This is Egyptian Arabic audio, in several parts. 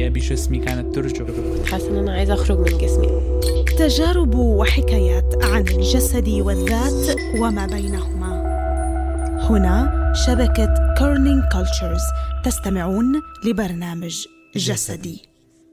بجسمي كانت ترجف حاسة إن أنا عايزة أخرج من جسمي تجارب وحكايات عن الجسد والذات وما بينهما هنا شبكة كورنينج كولتشرز تستمعون لبرنامج جسدي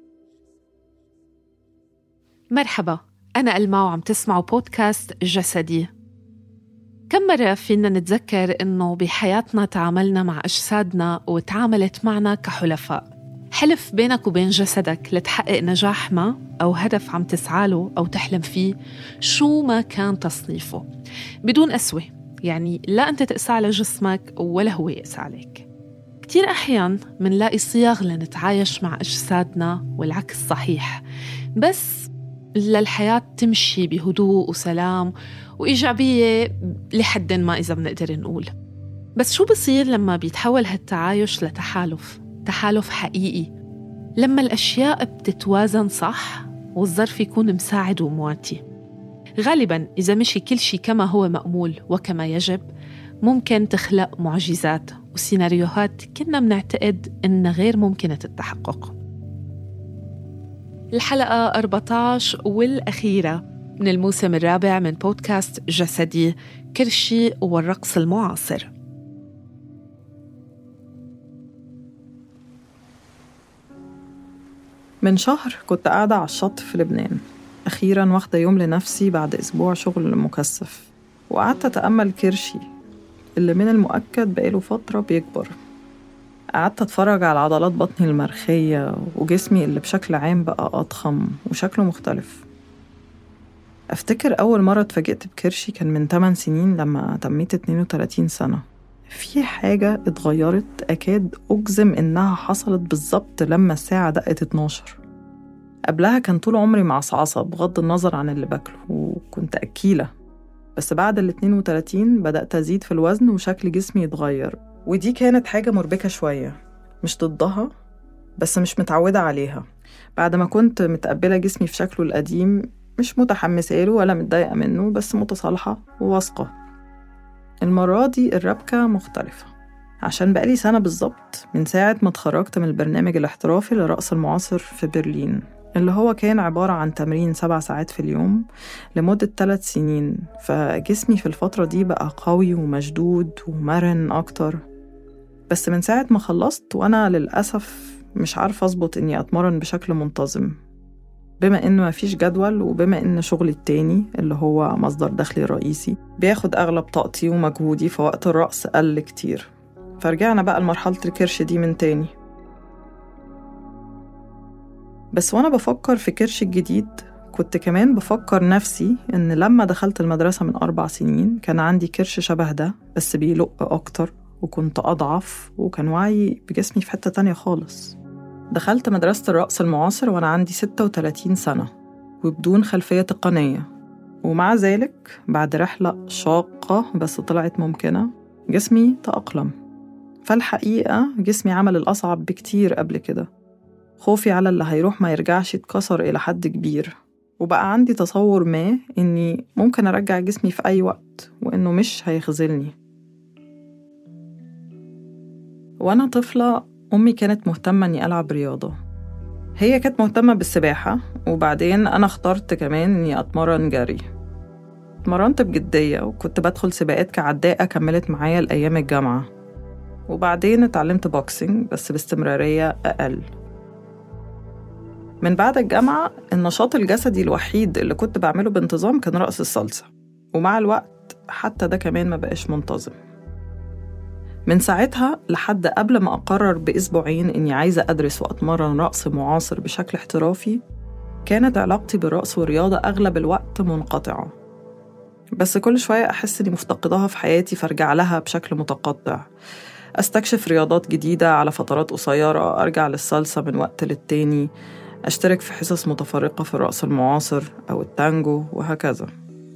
مرحبا أنا ألما وعم تسمعوا بودكاست جسدي كم مرة فينا نتذكر إنه بحياتنا تعاملنا مع أجسادنا وتعاملت معنا كحلفاء حلف بينك وبين جسدك لتحقق نجاح ما أو هدف عم تسعاله أو تحلم فيه شو ما كان تصنيفه بدون أسوة يعني لا أنت تقسى على جسمك ولا هو يقسى عليك كتير أحيان منلاقي صيغ لنتعايش مع أجسادنا والعكس صحيح بس للحياة تمشي بهدوء وسلام وإيجابية لحد ما إذا بنقدر نقول بس شو بصير لما بيتحول هالتعايش لتحالف تحالف حقيقي لما الأشياء بتتوازن صح والظرف يكون مساعد ومواتي غالبا إذا مشي كل شيء كما هو مأمول وكما يجب ممكن تخلق معجزات وسيناريوهات كنا بنعتقد إنها غير ممكنة التحقق الحلقة 14 والأخيرة من الموسم الرابع من بودكاست جسدي كرشي والرقص المعاصر من شهر كنت قاعدة على الشط في لبنان أخيرا واخدة يوم لنفسي بعد أسبوع شغل مكثف وقعدت أتأمل كرشي اللي من المؤكد بقاله فترة بيكبر قعدت أتفرج على عضلات بطني المرخية وجسمي اللي بشكل عام بقى أضخم وشكله مختلف أفتكر أول مرة اتفاجئت بكرشي كان من 8 سنين لما تميت 32 سنة في حاجة اتغيرت أكاد أجزم إنها حصلت بالظبط لما الساعة دقت 12 قبلها كان طول عمري معصعصة بغض النظر عن اللي باكله وكنت أكيلة بس بعد ال 32 بدأت أزيد في الوزن وشكل جسمي يتغير ودي كانت حاجة مربكة شوية مش ضدها بس مش متعودة عليها بعد ما كنت متقبلة جسمي في شكله القديم مش متحمسة له ولا متضايقة منه بس متصالحة وواثقة المرة دي الربكة مختلفة عشان بقالي سنة بالظبط من ساعة ما اتخرجت من البرنامج الاحترافي لرقص المعاصر في برلين اللي هو كان عبارة عن تمرين سبع ساعات في اليوم لمدة ثلاث سنين فجسمي في الفترة دي بقى قوي ومشدود ومرن أكتر بس من ساعة ما خلصت وأنا للأسف مش عارفة أظبط إني أتمرن بشكل منتظم بما إن مفيش جدول وبما إن شغلي التاني اللي هو مصدر دخلي الرئيسي بياخد أغلب طاقتي ومجهودي فوقت الرقص قل كتير فرجعنا بقى لمرحلة الكرش دي من تاني بس وأنا بفكر في كرش الجديد كنت كمان بفكر نفسي إن لما دخلت المدرسة من أربع سنين كان عندي كرش شبه ده بس بيلق أكتر وكنت أضعف وكان وعي بجسمي في حتة تانية خالص دخلت مدرسة الرقص المعاصر وأنا عندي 36 سنة وبدون خلفية تقنية ومع ذلك بعد رحلة شاقة بس طلعت ممكنة جسمي تأقلم فالحقيقة جسمي عمل الأصعب بكتير قبل كده خوفي على اللي هيروح ما يرجعش اتكسر إلى حد كبير وبقى عندي تصور ما إني ممكن أرجع جسمي في أي وقت وإنه مش هيخذلني وأنا طفلة أمي كانت مهتمة إني ألعب رياضة هي كانت مهتمة بالسباحة وبعدين أنا اخترت كمان إني أتمرن جري اتمرنت بجدية وكنت بدخل سباقات كعداءة كملت معايا لأيام الجامعة وبعدين اتعلمت بوكسينج بس باستمرارية أقل من بعد الجامعة النشاط الجسدي الوحيد اللي كنت بعمله بانتظام كان رقص الصلصة ومع الوقت حتى ده كمان ما بقاش منتظم من ساعتها لحد قبل ما أقرر بأسبوعين إني عايزة أدرس وأتمرن رقص معاصر بشكل احترافي كانت علاقتي بالرقص والرياضة أغلب الوقت منقطعة بس كل شوية أحس إني مفتقداها في حياتي فأرجع لها بشكل متقطع أستكشف رياضات جديدة على فترات قصيرة أرجع للصلصة من وقت للتاني أشترك في حصص متفرقة في الرقص المعاصر أو التانجو وهكذا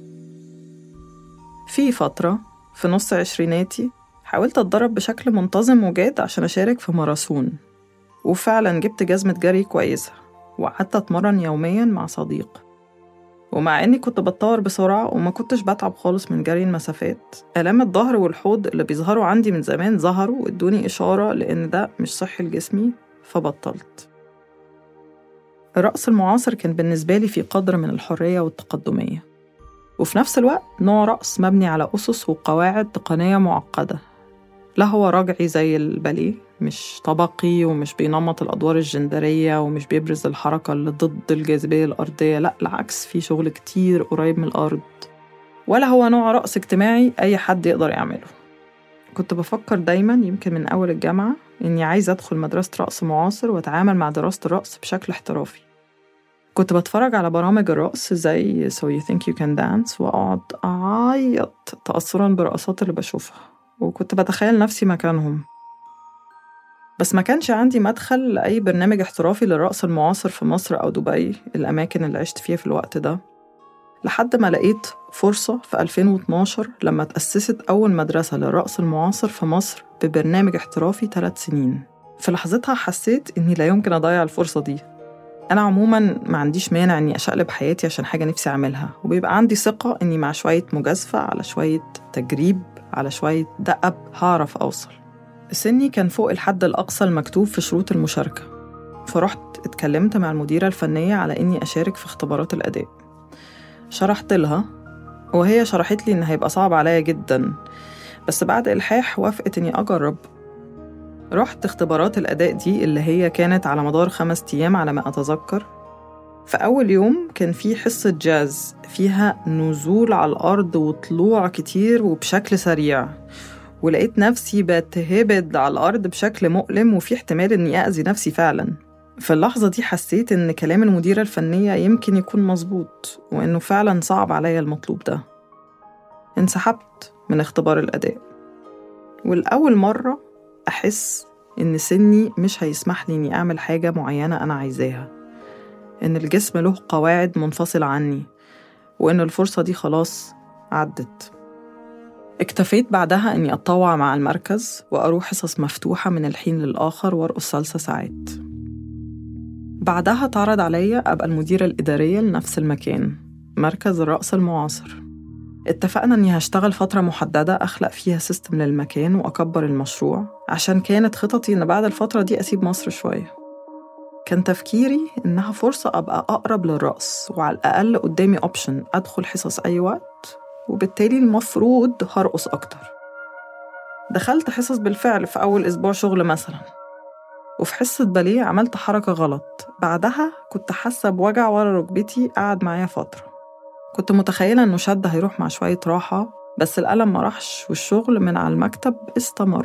في فترة في نص عشريناتي حاولت أتدرب بشكل منتظم وجاد عشان أشارك في ماراثون وفعلا جبت جزمة جري كويسة وقعدت أتمرن يوميا مع صديق ومع إني كنت بتطور بسرعة وما كنتش بتعب خالص من جري المسافات آلام الظهر والحوض اللي بيظهروا عندي من زمان ظهروا وادوني إشارة لأن ده مش صحي لجسمي فبطلت الرقص المعاصر كان بالنسبة لي في قدر من الحرية والتقدمية وفي نفس الوقت نوع رقص مبني على أسس وقواعد تقنية معقدة لا هو رجعي زي الباليه مش طبقي ومش بينمط الأدوار الجندرية ومش بيبرز الحركة اللي ضد الجاذبية الأرضية لا العكس في شغل كتير قريب من الأرض ولا هو نوع رقص اجتماعي أي حد يقدر يعمله كنت بفكر دايما يمكن من أول الجامعة إني عايزة أدخل مدرسة رقص معاصر وأتعامل مع دراسة الرقص بشكل احترافي كنت بتفرج على برامج الرقص زي So You Think You Can Dance وأقعد أعيط تأثرا بالرقصات اللي بشوفها وكنت بتخيل نفسي مكانهم بس ما كانش عندي مدخل لأي برنامج احترافي للرقص المعاصر في مصر أو دبي الأماكن اللي عشت فيها في الوقت ده لحد ما لقيت فرصة في 2012 لما تأسست أول مدرسة للرقص المعاصر في مصر ببرنامج احترافي ثلاث سنين في لحظتها حسيت إني لا يمكن أضيع الفرصة دي أنا عموما ما عنديش مانع إني أشقلب حياتي عشان حاجة نفسي أعملها وبيبقى عندي ثقة إني مع شوية مجازفة على شوية تجريب على شوية دقب هعرف أوصل سني كان فوق الحد الأقصى المكتوب في شروط المشاركة فرحت اتكلمت مع المديرة الفنية على إني أشارك في اختبارات الأداء شرحت لها وهي شرحت لي إن هيبقى صعب عليا جدا بس بعد إلحاح وافقت إني أجرب رحت اختبارات الأداء دي اللي هي كانت على مدار خمس أيام على ما أتذكر في أول يوم كان في حصة جاز فيها نزول على الأرض وطلوع كتير وبشكل سريع ولقيت نفسي بتهبد على الأرض بشكل مؤلم وفي احتمال إني أذي نفسي فعلا في اللحظة دي حسيت إن كلام المديرة الفنية يمكن يكون مظبوط وإنه فعلا صعب عليا المطلوب ده انسحبت من اختبار الأداء والأول مرة أحس إن سني مش هيسمح لي إني أعمل حاجة معينة أنا عايزاها إن الجسم له قواعد منفصلة عني وإن الفرصة دي خلاص عدت اكتفيت بعدها إني أتطوع مع المركز وأروح حصص مفتوحة من الحين للآخر وأرقص صلصة ساعات بعدها اتعرض عليا أبقى المديرة الإدارية لنفس المكان مركز الرقص المعاصر اتفقنا إني هشتغل فترة محددة أخلق فيها سيستم للمكان وأكبر المشروع عشان كانت خططي إن بعد الفترة دي أسيب مصر شوية كان تفكيري إنها فرصة أبقى أقرب للرقص وعلى الأقل قدامي أوبشن أدخل حصص أي وقت وبالتالي المفروض هرقص أكتر دخلت حصص بالفعل في أول أسبوع شغل مثلا وفي حصة باليه عملت حركة غلط بعدها كنت حاسة بوجع ورا ركبتي قعد معايا فترة كنت متخيلة إنه شد هيروح مع شوية راحة بس الألم ما راحش والشغل من على المكتب استمر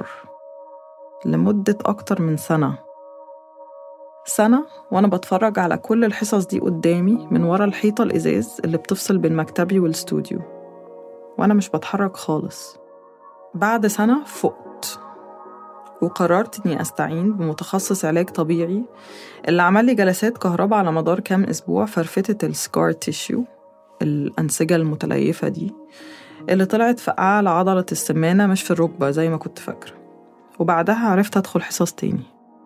لمدة أكتر من سنة سنة وأنا بتفرج على كل الحصص دي قدامي من ورا الحيطة الإزاز اللي بتفصل بين مكتبي والاستوديو وأنا مش بتحرك خالص بعد سنة فقت وقررت إني أستعين بمتخصص علاج طبيعي اللي عمل لي جلسات كهرباء على مدار كام أسبوع فرفتت السكار تيشيو الأنسجة المتليفة دي اللي طلعت في أعلى عضلة السمانة مش في الركبة زي ما كنت فاكرة وبعدها عرفت أدخل حصص تاني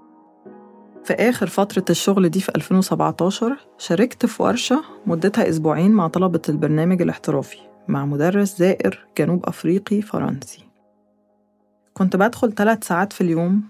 في آخر فترة الشغل دي في 2017 شاركت في ورشة مدتها أسبوعين مع طلبة البرنامج الاحترافي مع مدرس زائر جنوب أفريقي فرنسي كنت بدخل ثلاث ساعات في اليوم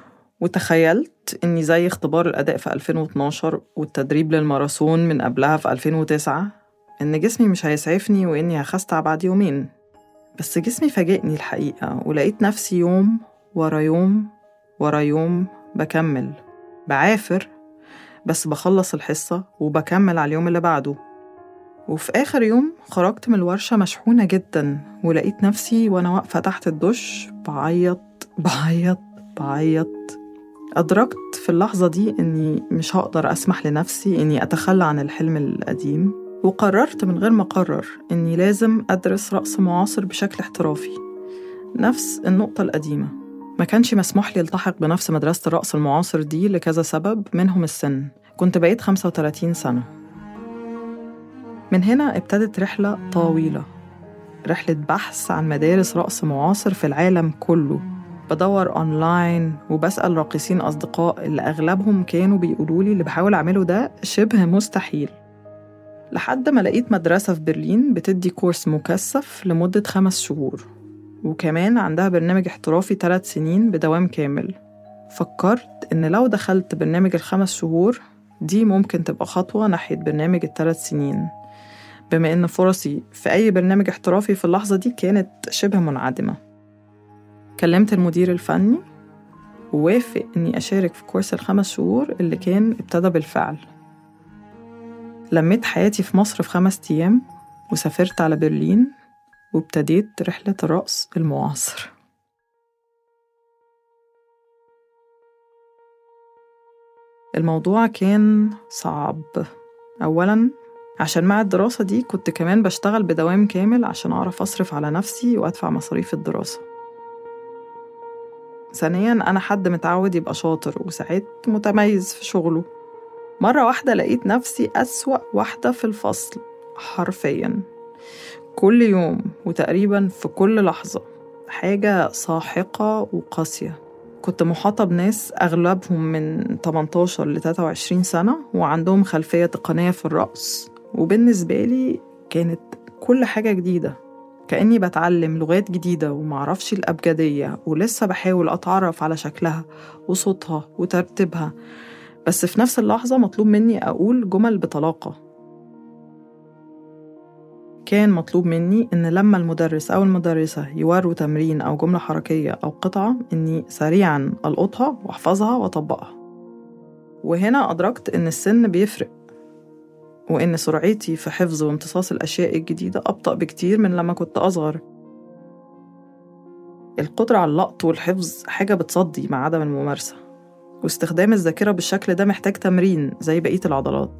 وتخيلت إني زي اختبار الأداء في 2012 والتدريب للماراثون من قبلها في 2009 إن جسمي مش هيسعفني وإني هخستع بعد يومين بس جسمي فاجئني الحقيقة ولقيت نفسي يوم ورا يوم ورا يوم بكمل بعافر بس بخلص الحصة وبكمل على اليوم اللي بعده وفي آخر يوم خرجت من الورشة مشحونة جدا ولقيت نفسي وأنا واقفة تحت الدش بعيط بعيط بعيط أدركت في اللحظة دي إني مش هقدر أسمح لنفسي إني أتخلى عن الحلم القديم وقررت من غير ما أقرر إني لازم أدرس رقص معاصر بشكل احترافي نفس النقطة القديمة ما كانش مسموح لي التحق بنفس مدرسة الرقص المعاصر دي لكذا سبب منهم السن كنت بقيت 35 سنة من هنا ابتدت رحلة طويلة رحلة بحث عن مدارس رقص معاصر في العالم كله بدور أونلاين وبسأل راقصين أصدقاء اللي أغلبهم كانوا بيقولوا لي اللي بحاول أعمله ده شبه مستحيل لحد ما لقيت مدرسة في برلين بتدي كورس مكثف لمدة خمس شهور وكمان عندها برنامج احترافي ثلاث سنين بدوام كامل فكرت إن لو دخلت برنامج الخمس شهور دي ممكن تبقى خطوة ناحية برنامج الثلاث سنين بما إن فرصي في أي برنامج احترافي في اللحظة دي كانت شبه منعدمة كلمت المدير الفني ووافق إني أشارك في كورس الخمس شهور اللي كان ابتدى بالفعل لميت حياتي في مصر في خمس أيام وسافرت على برلين وابتديت رحلة الرقص المعاصر الموضوع كان صعب أولا عشان مع الدراسة دي كنت كمان بشتغل بدوام كامل عشان أعرف أصرف على نفسي وأدفع مصاريف الدراسة ثانيا أنا حد متعود يبقى شاطر وساعات متميز في شغله مرة واحدة لقيت نفسي أسوأ واحدة في الفصل حرفيا كل يوم وتقريبا في كل لحظة حاجة ساحقة وقاسية كنت محاطة بناس أغلبهم من 18 ل 23 سنة وعندهم خلفية تقنية في الرقص وبالنسبة لي كانت كل حاجة جديدة كأني بتعلم لغات جديدة ومعرفش الأبجدية ولسه بحاول أتعرف على شكلها وصوتها وترتيبها بس في نفس اللحظة مطلوب مني أقول جمل بطلاقة كان مطلوب مني إن لما المدرس أو المدرسة يوروا تمرين أو جملة حركية أو قطعة إني سريعا ألقطها وأحفظها وأطبقها وهنا أدركت إن السن بيفرق وإن سرعتي في حفظ وامتصاص الأشياء الجديدة أبطأ بكتير من لما كنت أصغر القدرة على اللقط والحفظ حاجة بتصدي مع عدم الممارسة واستخدام الذاكرة بالشكل ده محتاج تمرين زي بقية العضلات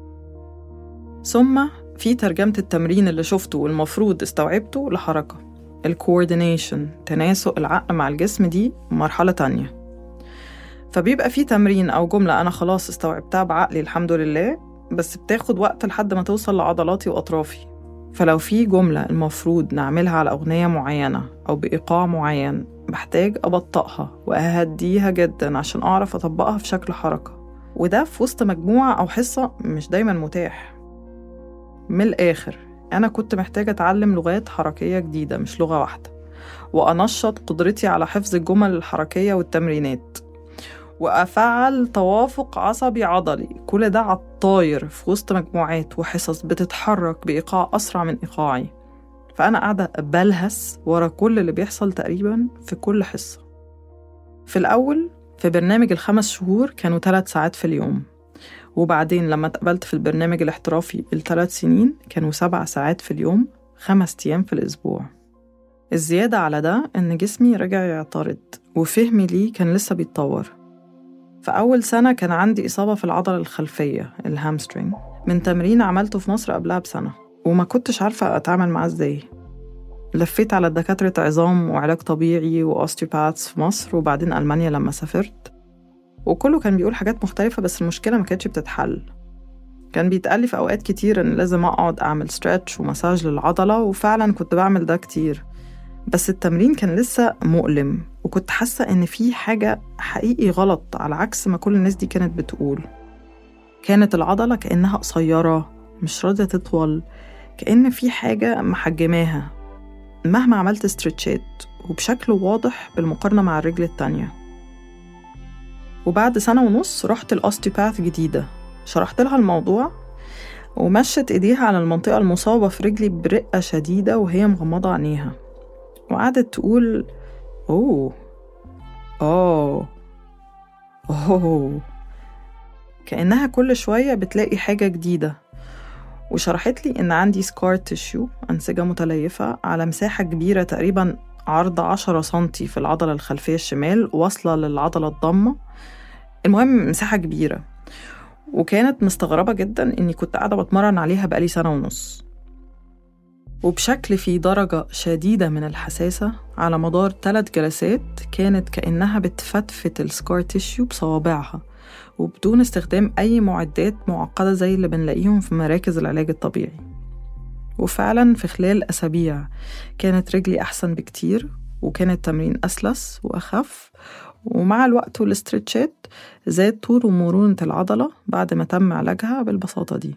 ثم في ترجمة التمرين اللي شفته والمفروض استوعبته لحركة الكوردينيشن تناسق العقل مع الجسم دي مرحلة تانية فبيبقى في تمرين أو جملة أنا خلاص استوعبتها بعقلي الحمد لله بس بتاخد وقت لحد ما توصل لعضلاتي وأطرافي فلو في جملة المفروض نعملها على أغنية معينة أو بإيقاع معين بحتاج أبطأها وأهديها جدا عشان أعرف أطبقها في شكل حركة وده في وسط مجموعة أو حصة مش دايما متاح من الآخر أنا كنت محتاجة أتعلم لغات حركية جديدة مش لغة واحدة وأنشط قدرتي على حفظ الجمل الحركية والتمرينات وأفعل توافق عصبي عضلي كل ده على الطاير في وسط مجموعات وحصص بتتحرك بإيقاع أسرع من إيقاعي فأنا قاعدة بلهس ورا كل اللي بيحصل تقريبا في كل حصة في الأول في برنامج الخمس شهور كانوا ثلاث ساعات في اليوم وبعدين لما اتقبلت في البرنامج الاحترافي الثلاث سنين كانوا سبع ساعات في اليوم خمس أيام في الأسبوع الزيادة على ده إن جسمي رجع يعترض وفهمي ليه كان لسه بيتطور في أول سنة كان عندي إصابة في العضلة الخلفية الهامسترينج من تمرين عملته في مصر قبلها بسنة وما كنتش عارفة أتعامل معاه إزاي لفيت على دكاترة عظام وعلاج طبيعي وأوستيوباثs في مصر وبعدين ألمانيا لما سافرت وكله كان بيقول حاجات مختلفة بس المشكلة ما كانتش بتتحل كان بيتقال في أوقات كتير إن لازم أقعد أعمل ستريتش ومساج للعضلة وفعلا كنت بعمل ده كتير بس التمرين كان لسه مؤلم وكنت حاسة إن في حاجة حقيقي غلط على عكس ما كل الناس دي كانت بتقول كانت العضلة كأنها قصيرة مش راضية تطول كأن في حاجة محجماها مهما عملت ستريتشات وبشكل واضح بالمقارنة مع الرجل التانية وبعد سنة ونص رحت الأوستيوباث جديدة شرحت لها الموضوع ومشت إيديها على المنطقة المصابة في رجلي برقة شديدة وهي مغمضة عينيها وقعدت تقول أوه أوه أوه كأنها كل شوية بتلاقي حاجة جديدة وشرحت لي إن عندي سكار تيشيو أنسجة متليفة على مساحة كبيرة تقريبا عرض عشرة سنتي في العضلة الخلفية الشمال واصلة للعضلة الضمة المهم مساحة كبيرة وكانت مستغربة جدا إني كنت قاعدة بتمرن عليها بقالي سنة ونص وبشكل في درجة شديدة من الحساسة على مدار ثلاث جلسات كانت كأنها بتفتفت السكار تيشيو بصوابعها وبدون استخدام أي معدات معقدة زي اللي بنلاقيهم في مراكز العلاج الطبيعي وفعلا في خلال أسابيع كانت رجلي أحسن بكتير وكان التمرين أسلس وأخف ومع الوقت والاسترتشات زاد طول ومرونة العضلة بعد ما تم علاجها بالبساطة دي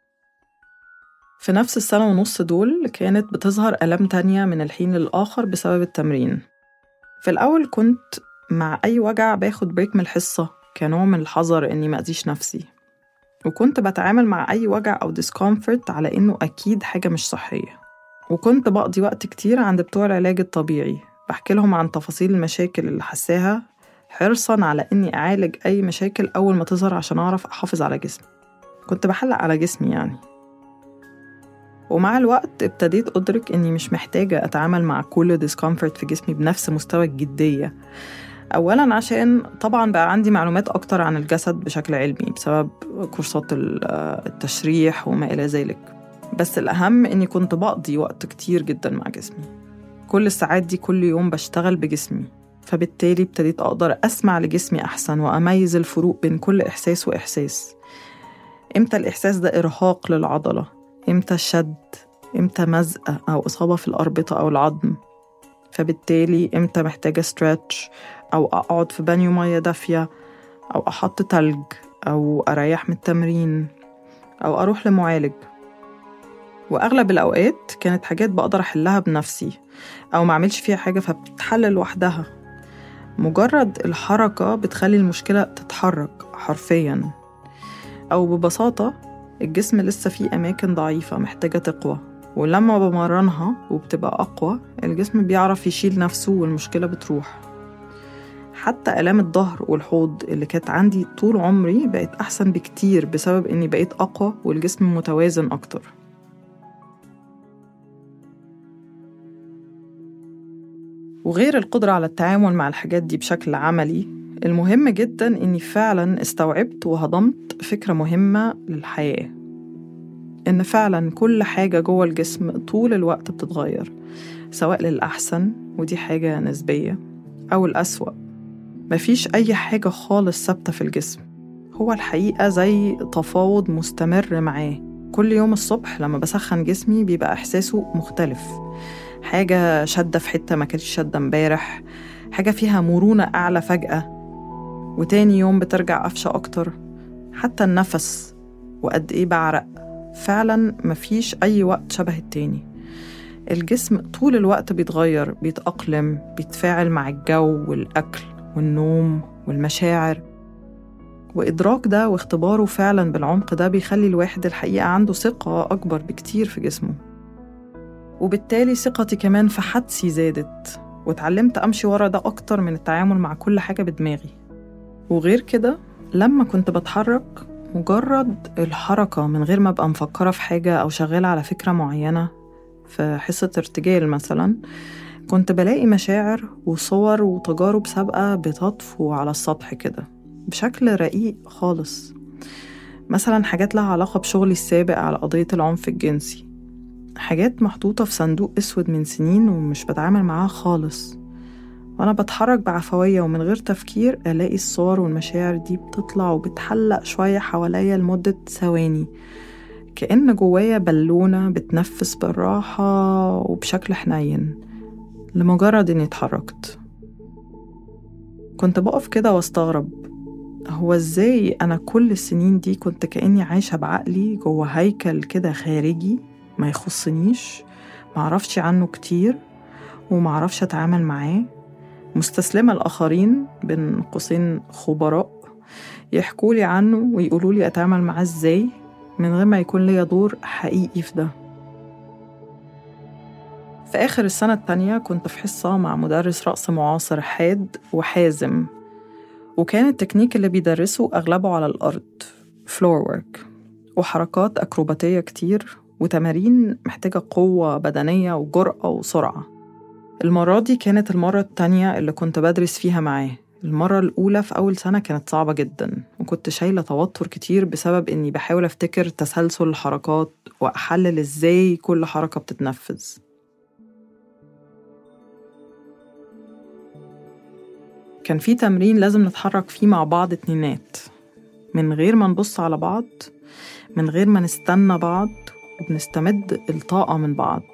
في نفس السنة ونص دول كانت بتظهر آلام تانية من الحين للآخر بسبب التمرين في الأول كنت مع أي وجع باخد بريك من الحصة كنوع من الحذر إني مأذيش نفسي وكنت بتعامل مع أي وجع أو ديسكومفورت على إنه أكيد حاجة مش صحية وكنت بقضي وقت كتير عند بتوع العلاج الطبيعي بحكي لهم عن تفاصيل المشاكل اللي حساها حرصا على إني أعالج أي مشاكل أول ما تظهر عشان أعرف أحافظ على جسمي كنت بحلق على جسمي يعني ومع الوقت ابتديت أدرك إني مش محتاجة أتعامل مع كل ديسكومفورت في جسمي بنفس مستوى الجدية أولا عشان طبعا بقى عندي معلومات أكتر عن الجسد بشكل علمي بسبب كورسات التشريح وما إلى ذلك بس الأهم إني كنت بقضي وقت كتير جدا مع جسمي كل الساعات دي كل يوم بشتغل بجسمي فبالتالي ابتديت أقدر أسمع لجسمي أحسن وأميز الفروق بين كل إحساس وإحساس إمتى الإحساس ده إرهاق للعضلة إمتى شد إمتى مزقة أو إصابة في الأربطة أو العظم فبالتالي إمتى محتاجة ستريتش أو أقعد في بانيو مية دافية أو أحط تلج أو أريح من التمرين أو أروح لمعالج وأغلب الأوقات كانت حاجات بقدر أحلها بنفسي أو معملش فيها حاجة فبتتحل لوحدها مجرد الحركة بتخلي المشكلة تتحرك حرفيا أو ببساطة الجسم لسه فيه أماكن ضعيفة محتاجة تقوى ولما بمرنها وبتبقى أقوى الجسم بيعرف يشيل نفسه والمشكلة بتروح حتى آلام الظهر والحوض اللي كانت عندي طول عمري بقت أحسن بكتير بسبب إني بقيت أقوى والجسم متوازن أكتر وغير القدرة على التعامل مع الحاجات دي بشكل عملي المهم جدا إني فعلا استوعبت وهضمت فكرة مهمة للحياة إن فعلا كل حاجة جوه الجسم طول الوقت بتتغير سواء للأحسن ودي حاجة نسبية أو الأسوأ مفيش أي حاجة خالص ثابتة في الجسم هو الحقيقة زي تفاوض مستمر معاه كل يوم الصبح لما بسخن جسمي بيبقى إحساسه مختلف حاجة شدة في حتة ما كانتش شدة امبارح حاجة فيها مرونة أعلى فجأة وتاني يوم بترجع قفشة أكتر حتى النفس وقد إيه بعرق فعلا مفيش أي وقت شبه التاني الجسم طول الوقت بيتغير بيتأقلم بيتفاعل مع الجو والأكل والنوم والمشاعر وإدراك ده واختباره فعلا بالعمق ده بيخلي الواحد الحقيقة عنده ثقة أكبر بكتير في جسمه وبالتالي ثقتي كمان في حدسي زادت واتعلمت أمشي ورا ده أكتر من التعامل مع كل حاجة بدماغي وغير كده لما كنت بتحرك مجرد الحركة من غير ما أبقى مفكرة في حاجة أو شغالة على فكرة معينة في حصة ارتجال مثلا كنت بلاقي مشاعر وصور وتجارب سابقة بتطفو على السطح كده بشكل رقيق خالص مثلا حاجات لها علاقة بشغلي السابق على قضية العنف الجنسي حاجات محطوطة في صندوق أسود من سنين ومش بتعامل معاها خالص وأنا بتحرك بعفوية ومن غير تفكير ألاقي الصور والمشاعر دي بتطلع وبتحلق شوية حواليا لمدة ثواني كأن جوايا بالونة بتنفس بالراحة وبشكل حنين لمجرد إني اتحركت كنت بقف كده واستغرب هو ازاي أنا كل السنين دي كنت كأني عايشة بعقلي جوه هيكل كده خارجي ما يخصنيش معرفش عنه كتير ومعرفش أتعامل معاه مستسلمة الآخرين بين قوسين خبراء يحكولي عنه ويقولولي أتعامل معاه إزاي من غير ما يكون ليا دور حقيقي في ده في آخر السنة التانية كنت في حصة مع مدرس رقص معاصر حاد وحازم وكان التكنيك اللي بيدرسه أغلبه على الأرض فلور ورك وحركات أكروباتية كتير وتمارين محتاجة قوة بدنية وجرأة وسرعة المرة دي كانت المرة التانية اللي كنت بدرس فيها معاه المرة الأولى في أول سنة كانت صعبة جدا وكنت شايلة توتر كتير بسبب إني بحاول أفتكر تسلسل الحركات وأحلل إزاي كل حركة بتتنفذ كان في تمرين لازم نتحرك فيه مع بعض اتنينات من غير ما نبص على بعض من غير ما نستنى بعض وبنستمد الطاقة من بعض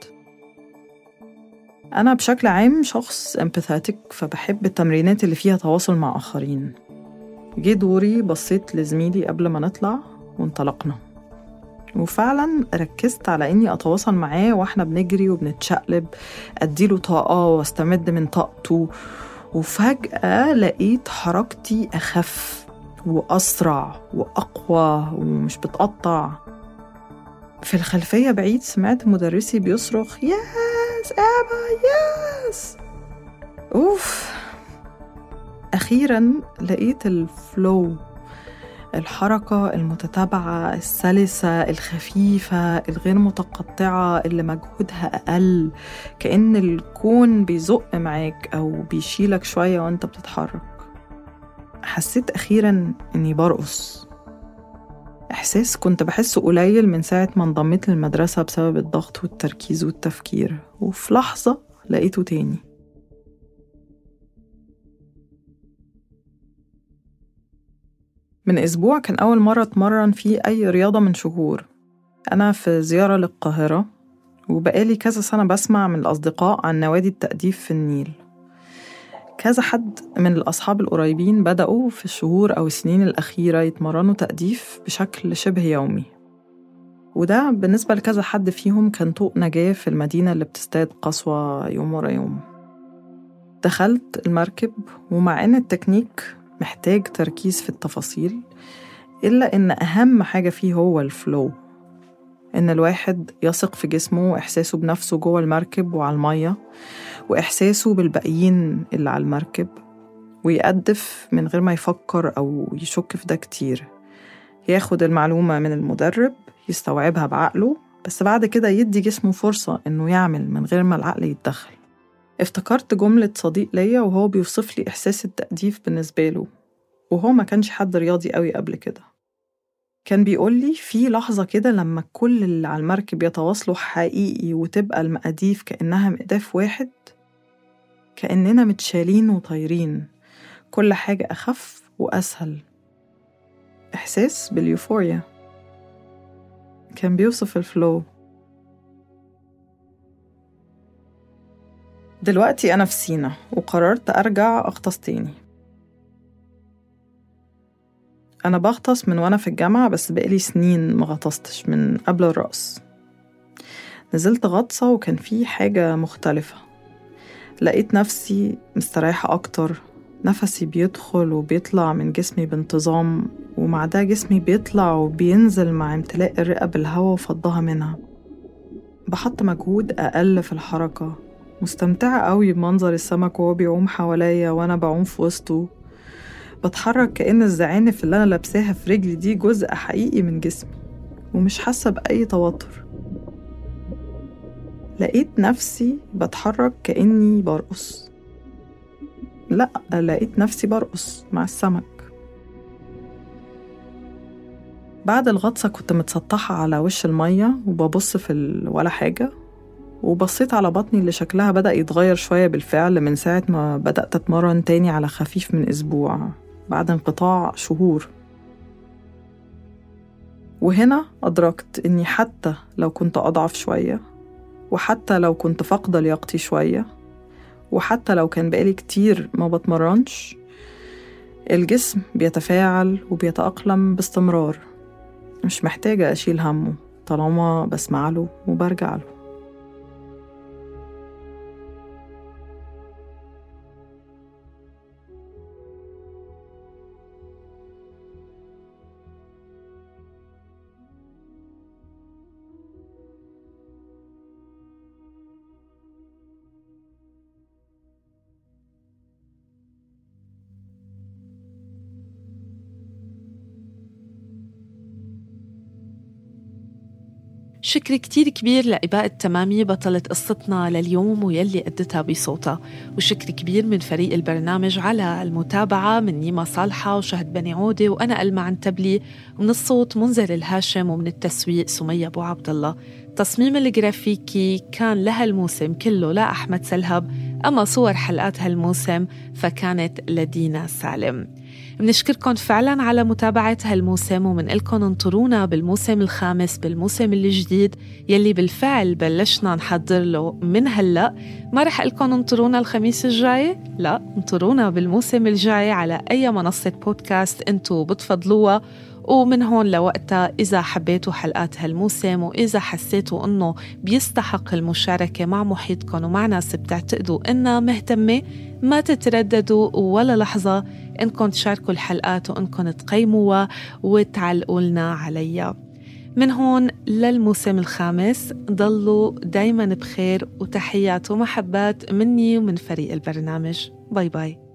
أنا بشكل عام شخص امباثاتيك فبحب التمرينات اللي فيها تواصل مع آخرين جه دوري بصيت لزميلي قبل ما نطلع وانطلقنا وفعلا ركزت على اني اتواصل معاه واحنا بنجري وبنتشقلب اديله طاقه واستمد من طاقته وفجاه لقيت حركتي اخف وأسرع وأقوى ومش بتقطع في الخلفية بعيد سمعت مدرسي بيصرخ ياس آبا ياس أوف أخيرا لقيت الفلو الحركة المتتابعة السلسة الخفيفة الغير متقطعة اللي مجهودها أقل كأن الكون بيزق معاك أو بيشيلك شوية وأنت بتتحرك حسيت أخيرا إني برقص إحساس كنت بحسه قليل من ساعة ما انضميت للمدرسة بسبب الضغط والتركيز والتفكير وفي لحظة لقيته تاني من أسبوع كان أول مرة أتمرن فيه أي رياضة من شهور أنا في زيارة للقاهرة وبقالي كذا سنة بسمع من الأصدقاء عن نوادي التأديف في النيل كذا حد من الأصحاب القريبين بدأوا في الشهور أو السنين الأخيرة يتمرنوا تأديف بشكل شبه يومي وده بالنسبة لكذا حد فيهم كان طوق نجاة في المدينة اللي بتستاد قسوة يوم ورا يوم دخلت المركب ومع إن التكنيك محتاج تركيز في التفاصيل إلا إن أهم حاجة فيه هو الفلو إن الواحد يثق في جسمه وإحساسه بنفسه جوه المركب وعلى المية وإحساسه بالباقيين اللي على المركب ويقدف من غير ما يفكر أو يشك في ده كتير ياخد المعلومة من المدرب يستوعبها بعقله بس بعد كده يدي جسمه فرصة إنه يعمل من غير ما العقل يتدخل افتكرت جملة صديق ليا وهو بيوصف لي إحساس التأديف بالنسبة له وهو ما كانش حد رياضي قوي قبل كده كان بيقول لي في لحظة كده لما كل اللي على المركب يتواصلوا حقيقي وتبقى المقاديف كأنها مقداف واحد كأننا متشالين وطايرين كل حاجة أخف وأسهل إحساس باليوفوريا كان بيوصف الفلو دلوقتي أنا في سينا وقررت أرجع أغطس تاني أنا بغطس من وأنا في الجامعة بس بقالي سنين ما غطستش من قبل الرقص نزلت غطسة وكان في حاجة مختلفة لقيت نفسي مستريحة أكتر نفسي بيدخل وبيطلع من جسمي بانتظام ومع ده جسمي بيطلع وبينزل مع امتلاء الرئة بالهواء وفضها منها بحط مجهود أقل في الحركة مستمتعة قوي بمنظر السمك وهو بيعوم حواليا وأنا بعوم في وسطه بتحرك كأن الزعانف اللي أنا لابساها في رجلي دي جزء حقيقي من جسمي ومش حاسة بأي توتر لقيت نفسي بتحرك كأني برقص لأ لقيت نفسي برقص مع السمك بعد الغطسة كنت متسطحة على وش المية وببص في ال... ولا حاجة وبصيت على بطني اللي شكلها بدأ يتغير شوية بالفعل من ساعة ما بدأت أتمرن تاني على خفيف من أسبوع بعد انقطاع شهور وهنا أدركت إني حتى لو كنت أضعف شوية وحتى لو كنت فاقدة لياقتي شوية وحتى لو كان بقالي كتير ما بتمرنش الجسم بيتفاعل وبيتأقلم باستمرار مش محتاجة أشيل همه طالما بسمع له وبرجع له شكر كتير كبير لإباء التمامي بطلة قصتنا لليوم ويلي أدتها بصوتها وشكر كبير من فريق البرنامج على المتابعة من نيما صالحة وشهد بني عودة وأنا ألمع عنتبلي ومن الصوت منذر الهاشم ومن التسويق سمية أبو عبد الله التصميم الجرافيكي كان لها الموسم كله لا أحمد سلهب أما صور حلقات هالموسم فكانت لدينا سالم بنشكركم فعلا على متابعة هالموسم ومنقلكم انطرونا بالموسم الخامس بالموسم الجديد يلي بالفعل بلشنا نحضر له من هلأ ما رح لكم انطرونا الخميس الجاي لا انطرونا بالموسم الجاي على أي منصة بودكاست انتو بتفضلوها ومن هون لوقتها إذا حبيتوا حلقات هالموسم وإذا حسيتوا إنه بيستحق المشاركة مع محيطكم ومع ناس بتعتقدوا إنها مهتمة ما تترددوا ولا لحظة إنكم تشاركوا الحلقات وإنكم تقيموها وتعلقوا لنا عليها من هون للموسم الخامس ضلوا دايما بخير وتحيات ومحبات مني ومن فريق البرنامج باي باي